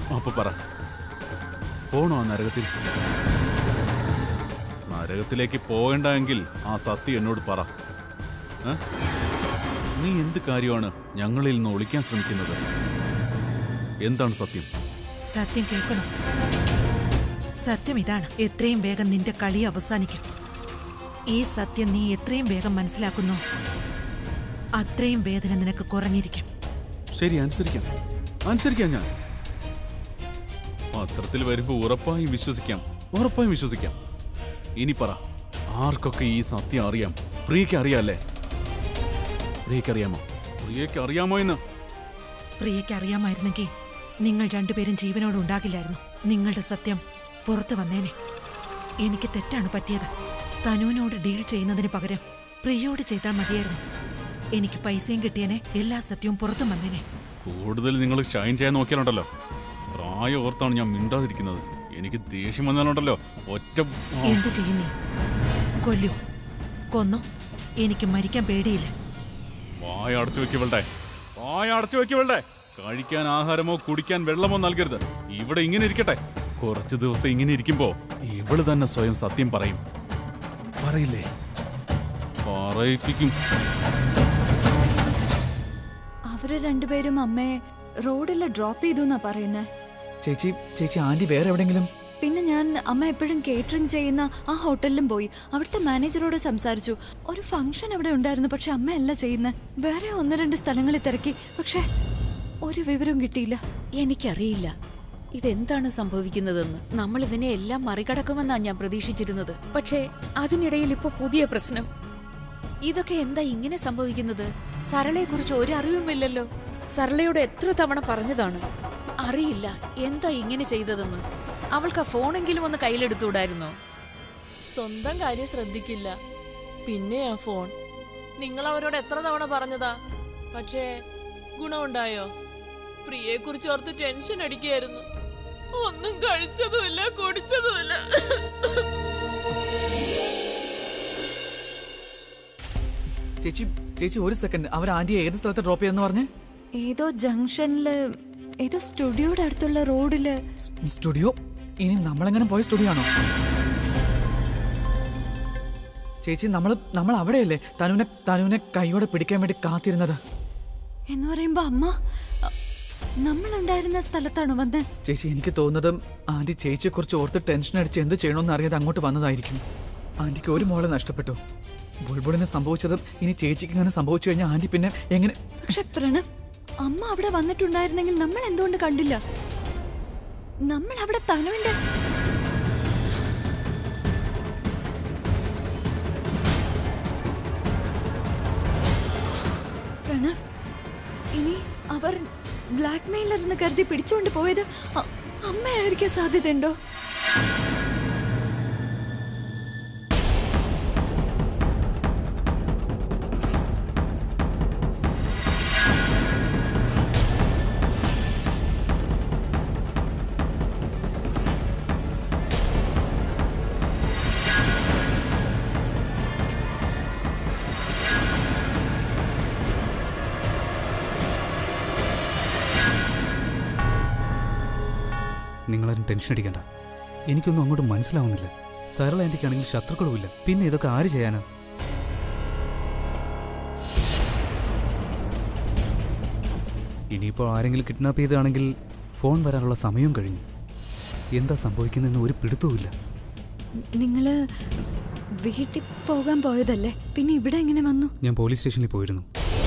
അപ്പൊ പറ പോണോ ആ നരകത്തിൽ നരകത്തിലേക്ക് പോകണ്ടെങ്കിൽ ആ സത്യം എന്നോട് പറ ഏ? നീ എന്ത് കാര്യമാണ് ഞങ്ങളിൽ നിന്ന് ഒളിക്കാൻ ശ്രമിക്കുന്നത് എന്താണ് സത്യം സത്യം കേൾക്കണം സത്യം ഇതാണ് എത്രയും വേഗം നിന്റെ കളി അവസാനിക്കും ഈ സത്യം നീ എത്രയും വേഗം മനസ്സിലാക്കുന്നു അത്രയും വേദന നിനക്ക് കുറഞ്ഞിരിക്കും ശരി അനുസരിക്കാം അനുസരിക്കാം ഞാൻ പത്രത്തിൽ വരുമ്പോ ഉറപ്പായും വിശ്വസിക്കാം ഉറപ്പായും വിശ്വസിക്കാം ഇനി പറ ആർക്കൊക്കെ ഈ സത്യം അറിയാം പ്രിയയ്ക്ക് അറിയാല്ലേ പ്രിയയ്ക്ക് അറിയാമോ പ്രിയയ്ക്ക് അറിയാമോ എന്ന് പ്രിയയ്ക്ക് അറിയാമായിരുന്നെങ്കിൽ നിങ്ങൾ രണ്ടുപേരും ജീവനോട് ഉണ്ടാകില്ലായിരുന്നു നിങ്ങളുടെ സത്യം പുറത്തു വന്നേനെ എനിക്ക് തെറ്റാണ് പറ്റിയത് തനുവിനോട് ഡീൽ ചെയ്യുന്നതിന് പകരം പ്രിയയോട് ചെയ്താൽ മതിയായിരുന്നു എനിക്ക് പൈസയും കിട്ടിയനെ എല്ലാ സത്യവും പുറത്തു വന്നേനെ കൂടുതൽ നിങ്ങൾ ഷൈൻ ചെയ്യാൻ നോക്കിയാലുണ്ടല്ലോ പ്രായം ഓർത്താണ് ഞാൻ മിണ്ടാതിരിക്കുന്നത് എനിക്ക് ദേഷ്യം വന്നാലുണ്ടല്ലോ ഒറ്റ ആ, എന്ത് ചെയ്യും നീ കൊല്ലു കൊന്നു എനിക്ക് മരിക്കാൻ പേടിയില്ല വായ അടച്ചു വെക്കുവളുടെ വായ അടച്ചു വെക്കുവളുടെ കഴിക്കാൻ ആഹാരമോ കുടിക്കാൻ വെള്ളമോ നൽകരുത് ഇവിടെ ഇങ്ങനെ ഇരിക്കട്ടെ കുറച്ച് ദിവസം ഇങ്ങനെ ഇരിക്കുമ്പോ ഇവള് തന്നെ സ്വയം സത്യം പറയും പറയില്ലേ പറയിപ്പിക്കും അവര് രണ്ടുപേരും അമ്മയെ റോഡിൽ ഡ്രോപ്പ് ചെയ്തു എന്നാ പറയുന്നേ ചേച്ചി ചേച്ചി ആന്റി വേറെ എവിടെങ്കിലും പിന്നെ ഞാൻ അമ്മ എപ്പോഴും കേറ്ററിംഗ് ചെയ്യുന്ന ആ ഹോട്ടലിലും പോയി അവിടുത്തെ മാനേജറോട് സംസാരിച്ചു ഒരു ഫംഗ്ഷൻ അവിടെ ഉണ്ടായിരുന്നു പക്ഷെ അമ്മയല്ല ചെയ്യുന്നത് വേറെ ഒന്ന് രണ്ട് സ്ഥലങ്ങളിൽ തിരക്കി പക്ഷെ ഒരു വിവരവും കിട്ടിയില്ല എനിക്കറിയില്ല ഇതെന്താണ് സംഭവിക്കുന്നതെന്ന് നമ്മൾ ഇതിനെ എല്ലാം മറികടക്കുമെന്നാണ് ഞാൻ പ്രതീക്ഷിച്ചിരുന്നത് പക്ഷേ അതിനിടയിൽ ഇപ്പൊ പുതിയ പ്രശ്നം ഇതൊക്കെ എന്താ ഇങ്ങനെ സംഭവിക്കുന്നത് സരളയെ കുറിച്ച് ഒരു അറിവുമില്ലല്ലോ സരളയോട് എത്ര തവണ പറഞ്ഞതാണ് അറിയില്ല എന്താ ഇങ്ങനെ ചെയ്തതെന്ന് അവൾക്ക് ആ ഫോണെങ്കിലും ഒന്ന് കയ്യിലെടുത്തുകൂടായിരുന്നോ സ്വന്തം കാര്യം ശ്രദ്ധിക്കില്ല പിന്നെ ആ ഫോൺ നിങ്ങൾ അവരോട് എത്ര തവണ പറഞ്ഞതാ പക്ഷേ ഗുണമുണ്ടായോ പ്രിയയെ കുറിച്ച് ഓർത്ത് ടെൻഷൻ അടിക്കായിരുന്നു ഒന്നും കഴിച്ചതുമില്ല കുടിച്ചതുമില്ല ചേച്ചി ചേച്ചി ഒരു സെക്കൻഡ് അവർ ആന്റിയെ ഏത് സ്ഥലത്ത് ഡ്രോപ്പ് ചെയ്യുന്ന പറഞ്ഞേ ഏതോ ജംഗ്ഷനില് ഏതോ സ്റ്റുഡിയോയുടെ അടുത്തുള്ള റോഡില് സ് സ്റ്റുഡിയോ ഇനി നമ്മളെങ്ങനെ പോയ സ്റ്റുഡിയോ ആണോ ചേച്ചി നമ്മൾ നമ്മൾ അവിടെയല്ലേ തനുവിനെ തനുവിനെ കൈയോടെ പിടിക്കാൻ വേണ്ടി കാത്തിരുന്നത് എന്ന് പറയുമ്പോ അമ്മ അ, നമ്മളുണ്ടായിരുന്ന സ്ഥലത്താണോ വന്നേ ചേച്ചി എനിക്ക് തോന്നുന്നത് ആന്റി ചേച്ചിയെ കുറിച്ച് ഓർത്ത് ടെൻഷൻ അടിച്ച് എന്ത് ചെയ്യണമെന്ന് അറിയാതെ അങ്ങോട്ട് വന്നതായിരിക്കും ആന്റിക്ക് ഒരു മോളെ നഷ്ടപ്പെട്ടു ബുൾബുളിന് സംഭവിച്ചതും ഇനി ചേച്ചിക്ക് ഇങ്ങനെ സംഭവിച്ചു കഴിഞ്ഞാൽ ആന്റി പിന്നെ എങ്ങനെ പക്ഷെ പ്രണവ് അമ്മ അവിടെ വന്നിട്ടുണ്ടായിരുന്നെങ്കിൽ നമ്മൾ എന്തുകൊണ്ട് കണ്ടില്ല നമ്മൾ അവിടെ തനുവിന്റെ പ്രണവ് ഇനി അവർ ബ്ലാക്ക് മെയിലർ എന്ന് കരുതി പിടിച്ചുകൊണ്ട് പോയത് അ- അമ്മയായിരിക്കാൻ സാധ്യതയുണ്ടോ നിങ്ങളാരും ടെൻഷൻ അടിക്കണ്ട എനിക്കൊന്നും അങ്ങോട്ട് മനസ്സിലാവുന്നില്ല സരള ആൻറ്റിക്കാണെങ്കിൽ ശത്രുക്കളുമില്ല പിന്നെ ഇതൊക്കെ ആര് ചെയ്യാനാ ഇനിയിപ്പോൾ ആരെങ്കിലും കിഡ്നാപ്പ് ചെയ്താണെങ്കിൽ ഫോൺ വരാനുള്ള സമയവും കഴിഞ്ഞു എന്താ സംഭവിക്കുന്നതെന്ന് ഒരു പിടുത്തവുമില്ല നിങ്ങള് വീട്ടിൽ പോകാൻ പോയതല്ലേ പിന്നെ ഇവിടെ എങ്ങനെ വന്നു ഞാൻ പോലീസ് സ്റ്റേഷനിൽ പോയിരുന്നു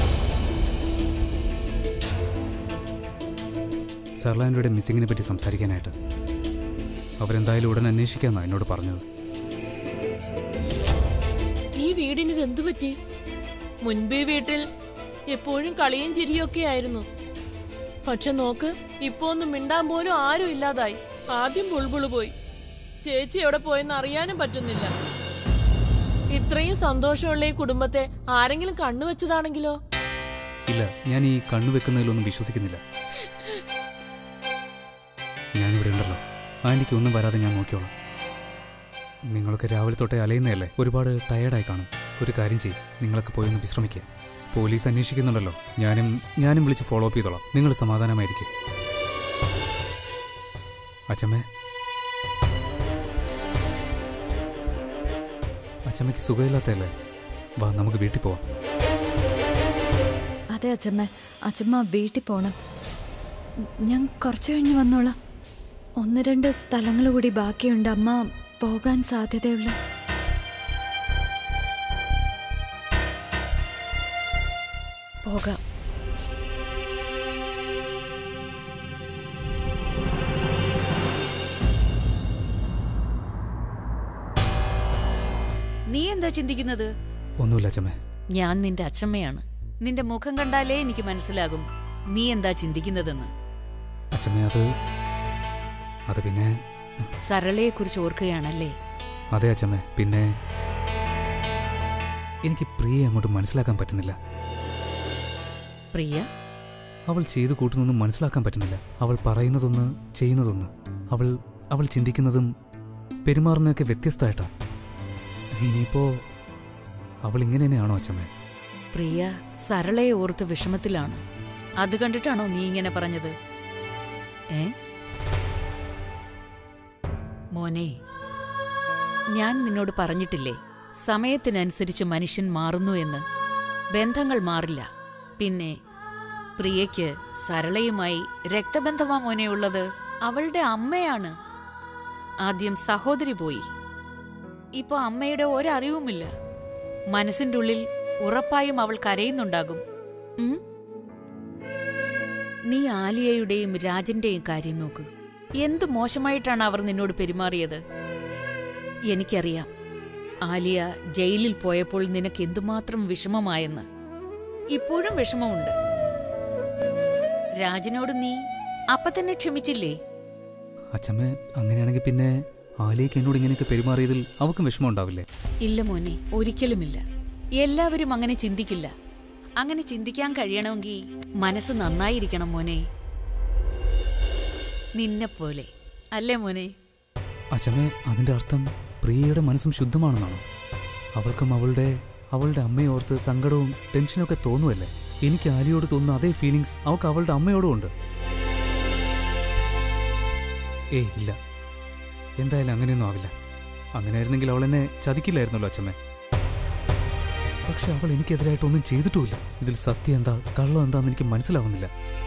സർലാൻഡയുടെ മിസ്സിങ്ങിനെ പറ്റി സംസാരിക്കാനായിട്ട് അവരെന്തായാലും ഉടൻ അന്വേഷിക്കാമെന്നാണ് എന്നോട് പറഞ്ഞത് ഈ വീടിന് ഇത് എന്തു പറ്റി മുൻപ് ഈ വീട്ടിൽ എപ്പോഴും കളിയും ചിരിയും ഒക്കെ ആയിരുന്നു പക്ഷെ നോക്ക് ഇപ്പൊ ഒന്നും മിണ്ടാൻ പോലും ആരും ഇല്ലാതായി ആദ്യം ബുൾബുള് പോയി ചേച്ചി എവിടെ പോയെന്ന് അറിയാനും പറ്റുന്നില്ല ഇത്രയും സന്തോഷമുള്ള ഈ കുടുംബത്തെ ആരെങ്കിലും കണ്ണുവെച്ചതാണെങ്കിലോ ഇല്ല ഞാൻ ഈ കണ്ണു വെക്കുന്നതിലൊന്നും വിശ്വസിക്കുന്നില്ല ഞാനിവിടെ ഉണ്ടല്ലോ ആൻറ്റിക്ക് ഒന്നും വരാതെ ഞാൻ നോക്കിയോളാം നിങ്ങളൊക്കെ രാവിലെ തൊട്ടേ അലയുന്നതല്ലേ ഒരുപാട് ടയേർഡായി കാണും ഒരു കാര്യം ചെയ്യും നിങ്ങളൊക്കെ പോയി ഒന്ന് വിശ്രമിക്കുക പോലീസ് അന്വേഷിക്കുന്നുണ്ടല്ലോ ഞാനും ഞാനും വിളിച്ച് ഫോളോ അപ്പ് ചെയ്തോളാം നിങ്ങൾ സമാധാനമായിരിക്കും അച്ഛമ്മേ അച്ഛമ്മയ്ക്ക് സുഖമില്ലാത്തല്ലേ വാ നമുക്ക് വീട്ടിൽ പോവാം അതെ അച്ഛമ്മ അച്ഛമ്മ വീട്ടിൽ പോണം ഞാൻ കുറച്ച് കഴിഞ്ഞ് വന്നോളാം ഒന്ന് രണ്ട് സ്ഥലങ്ങൾ കൂടി ബാക്കിയുണ്ട് അമ്മ പോകാൻ സാധ്യതയുള്ള പോകാം നീ എന്താ ചിന്തിക്കുന്നത് ഒന്നുമില്ല അച്ഛമ്മേ ഞാൻ നിന്റെ അച്ഛമ്മയാണ് നിന്റെ മുഖം കണ്ടാലേ എനിക്ക് മനസ്സിലാകും നീ എന്താ ചിന്തിക്കുന്നതെന്ന് അച്ഛമ്മേ അത് അത് പിന്നെ സരളയെ കുറിച്ച് ഓർക്കുകയാണല്ലേ അതെ അച്ഛമ്മേ പിന്നെ എനിക്ക് പ്രിയെ അങ്ങോട്ട് മനസ്സിലാക്കാൻ പറ്റുന്നില്ല പ്രിയ അവൾ ചെയ്തു കൂട്ടുന്നൊന്നും മനസ്സിലാക്കാൻ പറ്റുന്നില്ല അവൾ പറയുന്നതൊന്ന് ചെയ്യുന്നതൊന്ന് അവൾ അവൾ ചിന്തിക്കുന്നതും പെരുമാറുന്നതൊക്കെ വ്യത്യസ്തമായിട്ടാ ഇനിയിപ്പോ അവൾ ഇങ്ങനെ തന്നെയാണോ അച്ഛമ്മേ പ്രിയ സരളയെ ഓർത്ത് വിഷമത്തിലാണ് അത് കണ്ടിട്ടാണോ നീ ഇങ്ങനെ പറഞ്ഞത് ഏ മോനെ ഞാൻ നിന്നോട് പറഞ്ഞിട്ടില്ലേ സമയത്തിനനുസരിച്ച് മനുഷ്യൻ മാറുന്നു എന്ന് ബന്ധങ്ങൾ മാറില്ല പിന്നെ പ്രിയയ്ക്ക് സരളയുമായി രക്തബന്ധമാ മോനെ ഉള്ളത് അവളുടെ അമ്മയാണ് ആദ്യം സഹോദരി പോയി ഇപ്പൊ അമ്മയുടെ ഒരറിവുമില്ല മനസ്സിന്റെ ഉള്ളിൽ ഉറപ്പായും അവൾ കരയുന്നുണ്ടാകും ഉം? നീ ആലിയയുടെയും രാജന്റെയും കാര്യം നോക്ക് എന്തു മോശമായിട്ടാണ് അവർ നിന്നോട് പെരുമാറിയത് എനിക്കറിയാം ആലിയ ജയിലിൽ പോയപ്പോൾ നിനക്ക് എന്തുമാത്രം വിഷമമായെന്ന് ഇപ്പോഴും വിഷമമുണ്ട് രാജനോട് നീ അപ്പൊ തന്നെ ക്ഷമിച്ചില്ലേ അച്ഛമ്മ അങ്ങനെയാണെങ്കിൽ പിന്നെ ആലിയക്ക് എന്നോട് ഇങ്ങനെയൊക്കെ പെരുമാറിയതിൽ അവൾക്കും വിഷമം ഉണ്ടാവില്ലേ ഇല്ല മോനെ ഒരിക്കലുമില്ല എല്ലാവരും അങ്ങനെ ചിന്തിക്കില്ല അങ്ങനെ ചിന്തിക്കാൻ കഴിയണമെങ്കിൽ മനസ്സ് നന്നായിരിക്കണം മോനെ നിന്നെപ്പോലെ അല്ലേ മോനെ അച്ഛമ്മേ അതിന്റെ അർത്ഥം പ്രിയയുടെ മനസ്സും ശുദ്ധമാണെന്നാണോ അവൾക്കും അവളുടെ അവളുടെ അമ്മയെ ഓർത്ത് സങ്കടവും ടെൻഷനും ഒക്കെ തോന്നുമല്ലേ എനിക്ക് ആലിയോട് തോന്നുന്ന അതേ ഫീലിങ്സ് അവൾക്ക് അവളുടെ അമ്മയോടും ഉണ്ട് ഏയ് ഇല്ല എന്തായാലും അങ്ങനെയൊന്നും ആവില്ല അങ്ങനെയായിരുന്നെങ്കിൽ അവൾ എന്നെ ചതിക്കില്ലായിരുന്നല്ലോ അച്ഛമ്മേ പക്ഷെ അവൾ എനിക്കെതിരായിട്ടൊന്നും ചെയ്തിട്ടുമില്ല ഇതിൽ സത്യം എന്താ കള്ളം എന്താന്ന് എനിക്ക് മനസ്സിലാവുന്നില്ല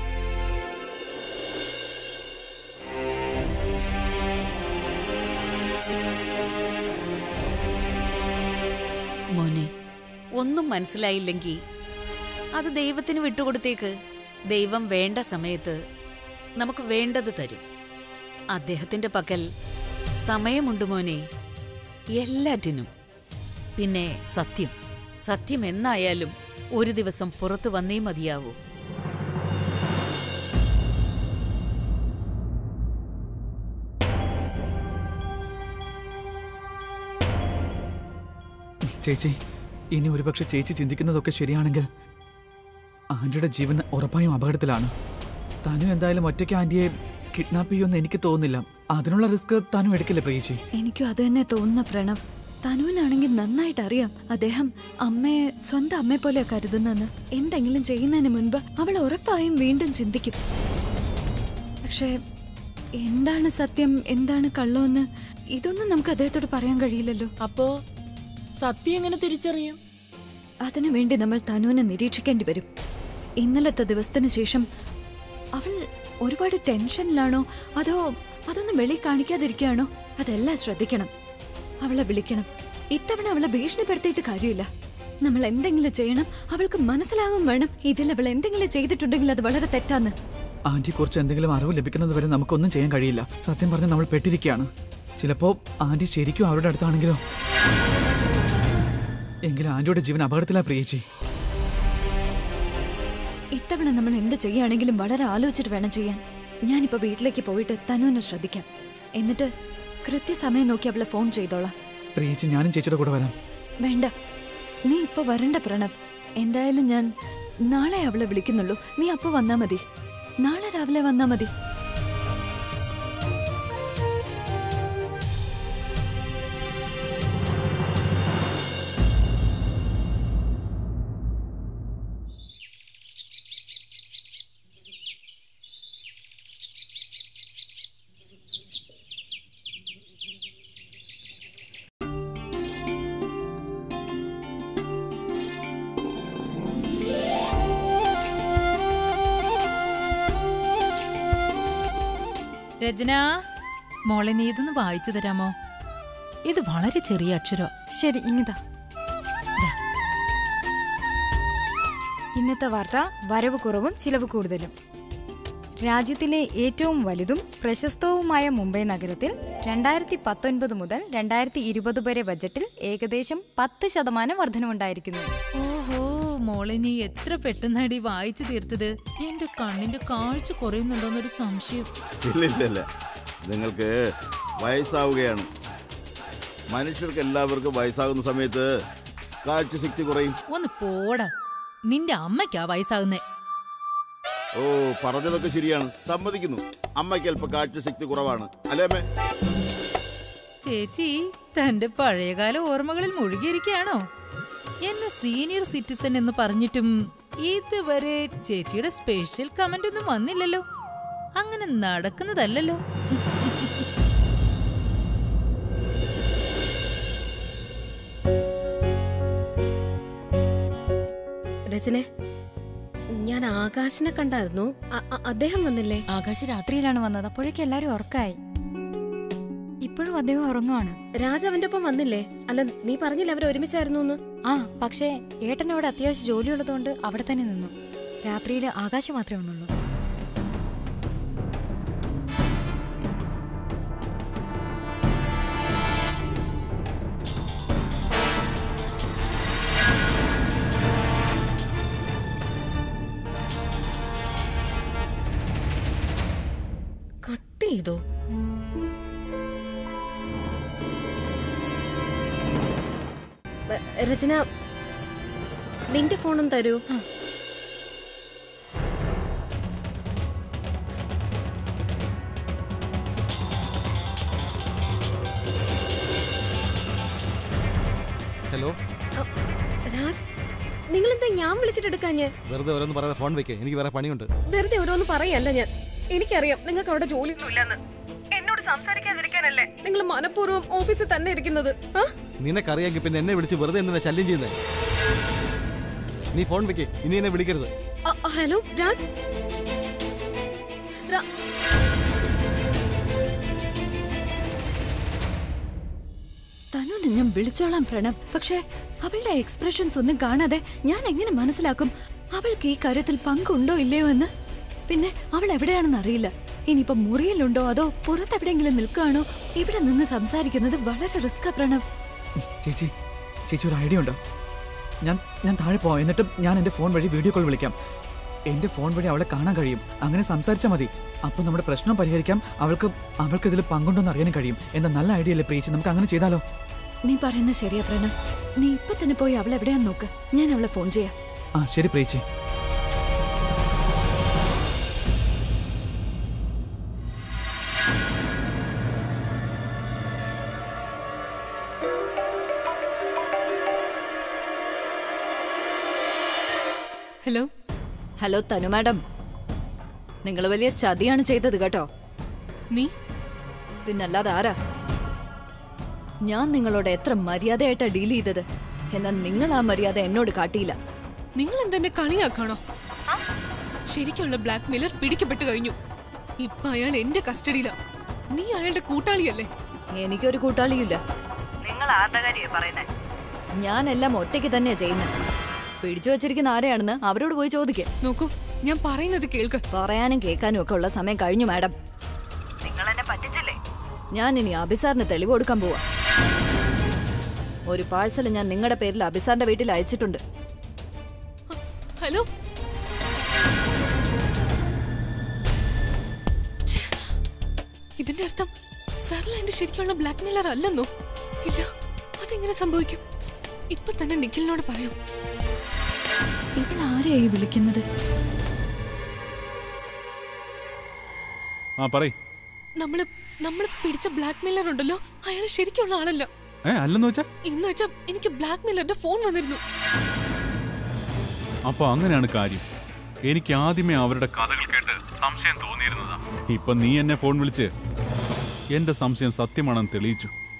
മോനെ ഒന്നും മനസ്സിലായില്ലെങ്കിൽ അത് ദൈവത്തിന് വിട്ടുകൊടുത്തേക്ക് ദൈവം വേണ്ട സമയത്ത് നമുക്ക് വേണ്ടത് തരും അദ്ദേഹത്തിന്റെ പക്കൽ സമയമുണ്ട് മോനെ എല്ലാറ്റിനും പിന്നെ സത്യം സത്യം എന്നായാലും ഒരു ദിവസം പുറത്തു വന്നേ മതിയാവൂ ചേച്ചി ഇനി ഒരുപക്ഷെ ചേച്ചി ചിന്തിക്കുന്നതൊക്കെ ശരിയാണെങ്കിൽ ആന്റിയുടെ ജീവൻ ഉറപ്പായും അപകടത്തിലാണ് തനു എന്തായാലും ഒറ്റയ്ക്ക് ആന്റിയെ കിഡ്നാപ്പ് ചെയ്യുമെന്ന് എനിക്ക് തോന്നുന്നില്ല അതിനുള്ള റിസ്ക് തനു എടുക്കില്ല പ്രിയച്ചി എനിക്കും അത് തന്നെ തോന്നുന്ന പ്രണവ് തനുവിനാണെങ്കിൽ നന്നായിട്ട് അറിയാം അദ്ദേഹം അമ്മയെ സ്വന്തം അമ്മയെ പോലെ കരുതുന്നെന്ന് എന്തെങ്കിലും ചെയ്യുന്നതിന് മുൻപ് അവൾ ഉറപ്പായും വീണ്ടും ചിന്തിക്കും പക്ഷേ എന്താണ് സത്യം എന്താണ് കള്ളമെന്ന് ഇതൊന്നും നമുക്ക് അദ്ദേഹത്തോട് പറയാൻ കഴിയില്ലല്ലോ അപ്പോ സത്യം എങ്ങനെ തിരിച്ചറിയും അതിനു വേണ്ടി നമ്മൾ തനുവിനെ നിരീക്ഷിക്കേണ്ടി വരും ഇന്നലത്തെ ദിവസത്തിന് ശേഷം അവൾ ഒരുപാട് ടെൻഷനിലാണോ അതോ അതൊന്നും വെളി കാണിക്കാതിരിക്കുകയാണോ അതെല്ലാം ശ്രദ്ധിക്കണം അവളെ വിളിക്കണം ഇത്തവണ അവളെ ഭീഷണിപ്പെടുത്തിയിട്ട് കാര്യമില്ല നമ്മൾ എന്തെങ്കിലും ചെയ്യണം അവൾക്ക് മനസ്സിലാകും വേണം ഇതിൽ അവൾ എന്തെങ്കിലും ചെയ്തിട്ടുണ്ടെങ്കിൽ അത് വളരെ തെറ്റാന്ന് ആന്റിയെ കുറിച്ച് എന്തെങ്കിലും അറിവ് ലഭിക്കുന്നത് വരെ നമുക്കൊന്നും ചെയ്യാൻ കഴിയില്ല സത്യം പറഞ്ഞ് നമ്മൾ പെട്ടിരിക്കുകയാണ് ചിലപ്പോ ആന്റി ശരിക്കും അവരുടെ അടുത്താണെങ്കിലോ എങ്കിലും ആന്റിയുടെ ജീവൻ അപകടത്തിലാ പ്രിയച്ചി ഇത്തവണ നമ്മൾ എന്ത് ചെയ്യുകയാണെങ്കിലും വളരെ ആലോചിച്ചിട്ട് വേണം ചെയ്യാൻ ഞാനിപ്പോ വീട്ടിലേക്ക് പോയിട്ട് തനുവിനെ ശ്രദ്ധിക്കാം എന്നിട്ട് കൃത്യസമയം നോക്കി അവളെ ഫോൺ ചെയ്തോളാം പ്രിയച്ചി ഞാനും ചേച്ചിയുടെ കൂടെ വരാം വേണ്ട നീ ഇപ്പൊ വരണ്ട പ്രണവ് എന്തായാലും ഞാൻ നാളെ അവളെ വിളിക്കുന്നുള്ളൂ നീ അപ്പൊ വന്നാ മതി നാളെ രാവിലെ വന്നാ മതി രചന മോളെ നീ ഇതൊന്ന് വായിച്ചു തരാമോ ഇത് വളരെ ചെറിയ അക്ഷരം ശരി ഇങ്ങിതാ ഇന്നത്തെ വാർത്ത വരവ് കുറവും ചിലവ് കൂടുതലും രാജ്യത്തിലെ ഏറ്റവും വലുതും പ്രശസ്തവുമായ മുംബൈ നഗരത്തിൽ രണ്ടായിരത്തി പത്തൊൻപത് മുതൽ രണ്ടായിരത്തി ഇരുപത് വരെ ബജറ്റിൽ ഏകദേശം പത്ത് ശതമാനം വർധനവുണ്ടായിരിക്കുന്നു ഓഹോ മോളെ നീ എത്ര പെട്ടെന്നാടി വായിച്ചു തീർത്തത് എന്റെ കണ്ണിന്റെ കാഴ്ച കുറയുന്നുണ്ടോന്നൊരു സംശയം ഇല്ല ഇല്ല ഇല്ല നിങ്ങൾക്ക് വയസ്സാവുകയാണ് മനുഷ്യർക്ക് എല്ലാവർക്കും വയസ്സാകുന്ന സമയത്ത് കാഴ്ചശക്തി കുറയും ഒന്ന് പോടാ നിന്റെ അമ്മയ്ക്കാ വയസ്സാകുന്നേ ഓ പറഞ്ഞതൊക്കെ ശരിയാണ് സമ്മതിക്കുന്നു അമ്മയ്ക്ക് അല്പം കാഴ്ചശക്തി കുറവാണ് അല്ലേ അമ്മേ ചേച്ചി തന്റെ പഴയകാല ഓർമ്മകളിൽ മുഴുകിയിരിക്കുകയാണോ എന്നെ സീനിയർ സിറ്റിസൺ എന്ന് പറഞ്ഞിട്ടും ഇതുവരെ ചേച്ചിയുടെ സ്പെഷ്യൽ കമന്റ് ഒന്നും വന്നില്ലല്ലോ അങ്ങനെ നടക്കുന്നതല്ലല്ലോ രചനെ ഞാൻ ആകാശിനെ കണ്ടായിരുന്നു അ- അ- അദ്ദേഹം വന്നില്ലേ ആകാശ് രാത്രി രാത്രിയിലാണ് വന്നത് അപ്പോഴേക്കും എല്ലാവരും ഉറക്കായി ഇപ്പോഴും അദ്ദേഹം ഉറങ്ങുവാണ് രാജ അവന്റെ ഒപ്പം വന്നില്ലേ അല്ല നീ പറഞ്ഞില്ല അവർ ഒരുമിച്ചായിരുന്നു എന്ന് ആ പക്ഷേ ഏട്ടൻ അവിടെ അത്യാവശ്യം ജോലിയുള്ളതുകൊണ്ട് അവിടെ തന്നെ നിന്നു രാത്രിയിൽ ആകാശം മാത്രമേ വന്നുള്ളൂ കട്ട് ചെയ്തോ ബ- രചന നിന്റെ ഫോണും തരൂ ഹലോ അ, രാജ് നിങ്ങളെന്താ ഞാൻ വിളിച്ചിട്ട് എടുക്കാഞ്ഞ് വെറുതെ ഓരോന്ന് പറയാതെ ഫോൺ വെക്കേ എനിക്ക് വേറെ പണിയുണ്ട് വെറുതെ ഓരോന്ന് പറയല്ല ഞാൻ എനിക്കറിയാം നിങ്ങൾക്ക് അവിടെ ജോലി ഇല്ലെന്ന് എന്നോട് സംസാരിക്കാതിരിക്കാനല്ലേ നിങ്ങൾ മനഃപൂർവ്വം ഓഫീസിൽ തന്നെ ഇരിക്കുന്നത് ആ നിനക്കറിയാമെങ്കിൽ പിന്നെ എന്നെ വിളിച്ച് വെറുതെ എന്തിനാ ശല്യം ചെയ്യുന്നേ നീ ഫോൺ വെക്കേ ഇനി എന്നെ വിളിക്കരുത് അ, ഹലോ രാജ് രാ- തനുവിനെ ഞാൻ വിളിച്ചോളാം പ്രണവ് പക്ഷേ അവളുടെ എക്സ്പ്രഷൻസ് ഒന്നും കാണാതെ ഞാൻ എങ്ങനെ മനസ്സിലാക്കും അവൾക്ക് ഈ കാര്യത്തിൽ പങ്കുണ്ടോ ഇല്ലയോ എന്ന് പിന്നെ അവൾ എവിടെയാണെന്ന് അറിയില്ല ഇനിയിപ്പോ മുറിയിലുണ്ടോ അതോ പുറത്തെവിടെയെങ്കിലും നിൽക്കുകയാണോ ഇവിടെ നിന്ന് സംസാരിക്കുന്നത് വളരെ റിസ്ക്കാ പ്രണവ് ചേച്ചി ചേച്ചി ഒരു ഐഡിയ ഉണ്ടോ ഞാൻ ഞാൻ താഴെ പോവാം എന്നിട്ട് ഞാൻ എൻ്റെ ഫോൺ വഴി വീഡിയോ കോൾ വിളിക്കാം എൻ്റെ ഫോൺ വഴി അവളെ കാണാൻ കഴിയും അങ്ങനെ സംസാരിച്ചാൽ മതി അപ്പോൾ നമ്മുടെ പ്രശ്നം പരിഹരിക്കാം അവൾക്ക് അവൾക്ക് ഇതിൽ പങ്കുണ്ടോന്ന് അറിയാനും കഴിയും എന്ന നല്ല ഐഡിയ അല്ലേ പ്രീച്ച് നമുക്ക് അങ്ങനെ ചെയ്താലോ നീ പറയുന്നത് ശരിയാ പ്രണവ് നീ ഇപ്പൊ തന്നെ പോയി അവൾ എവിടെയാന്ന് നോക്ക് ഞാൻ അവളെ ഫോൺ ചെയ്യാം ആ ശരി പ്രീച്ചി ഹലോ ഹലോ തനു മാഡം നിങ്ങൾ വലിയ ചതിയാണ് ചെയ്തത് കേട്ടോ നീ പിന്നല്ലാതെ ആരാ ഞാൻ നിങ്ങളോട് എത്ര മര്യാദയായിട്ടാ ഡീൽ ചെയ്തത് എന്നാൽ നിങ്ങൾ ആ മര്യാദ എന്നോട് കാട്ടിയില്ല നിങ്ങൾ എന്തെന്നെ കളിയാക്കാണോ ശരിക്കുള്ള ബ്ലാക്ക് മെയിലർ പിടിക്കപ്പെട്ടു കഴിഞ്ഞു ഇപ്പൊ അയാൾ എന്റെ കസ്റ്റഡിയിലാ നീ അയാളുടെ കൂട്ടാളിയല്ലേ എനിക്കൊരു കൂട്ടാളിയില്ല നിങ്ങൾ ആരുടെ കാര്യ പറയുന്നേ ഞാനെല്ലാം ഒറ്റയ്ക്ക് തന്നെയാ ചെയ്യുന്നത് പിടിച്ചു വച്ചിരിക്കുന്ന ആരെയാണെന്ന് അവരോട് പോയി ചോദിക്കേ നോക്കൂ ഞാൻ പറയുന്നത് കേൾക്ക് പറയാനും കേൾക്കാനും ഒക്കെ ഉള്ള സമയം കഴിഞ്ഞു മാഡം നിങ്ങൾ എന്നെ പറ്റിച്ചില്ലേ ഞാൻ ഇനി അഭിസാറിന് തെളിവ് കൊടുക്കാൻ പോവാ ഒരു പാഴ്സൽ ഞാൻ നിങ്ങളുടെ പേരിൽ അഭിസാറിന്റെ വീട്ടിൽ അയച്ചിട്ടുണ്ട് ഹലോ ഛെ, ഇതിന്റെ അർത്ഥം സർല എന്റെ ശരിക്കുള്ള ബ്ലാക്ക് മെയിലർ അല്ലെന്നോ ഇല്ല അതെങ്ങനെ സംഭവിക്കും ഇപ്പൊ തന്നെ നിഖിലിനോട് പറയാം ഇവൾ ആരെയായി വിളിക്കുന്നത് ആ പറയ് നമ്മള് നമ്മള് പിടിച്ച ബ്ലാക്ക് മെയിലർ ഉണ്ടല്ലോ അയാൾ ശരിക്കുള്ള ആളല്ല ഏ അല്ലെന്ന് വെച്ചാ ഇന്ന് വെച്ചാ എനിക്ക് ബ്ലാക്ക് മെയിലറിന്റെ ഫോൺ വന്നിരുന്നു അപ്പൊ അങ്ങനെയാണ് കാര്യം എനിക്ക് ആദ്യമേ അവരുടെ കഥകൾ കേട്ട് സംശയം തോന്നിയിരുന്നതാ ഇപ്പൊ നീ എന്നെ ഫോൺ വിളിച്ച് എന്റെ സംശയം സത്യമാണെന്ന് തെളിയിച്ചു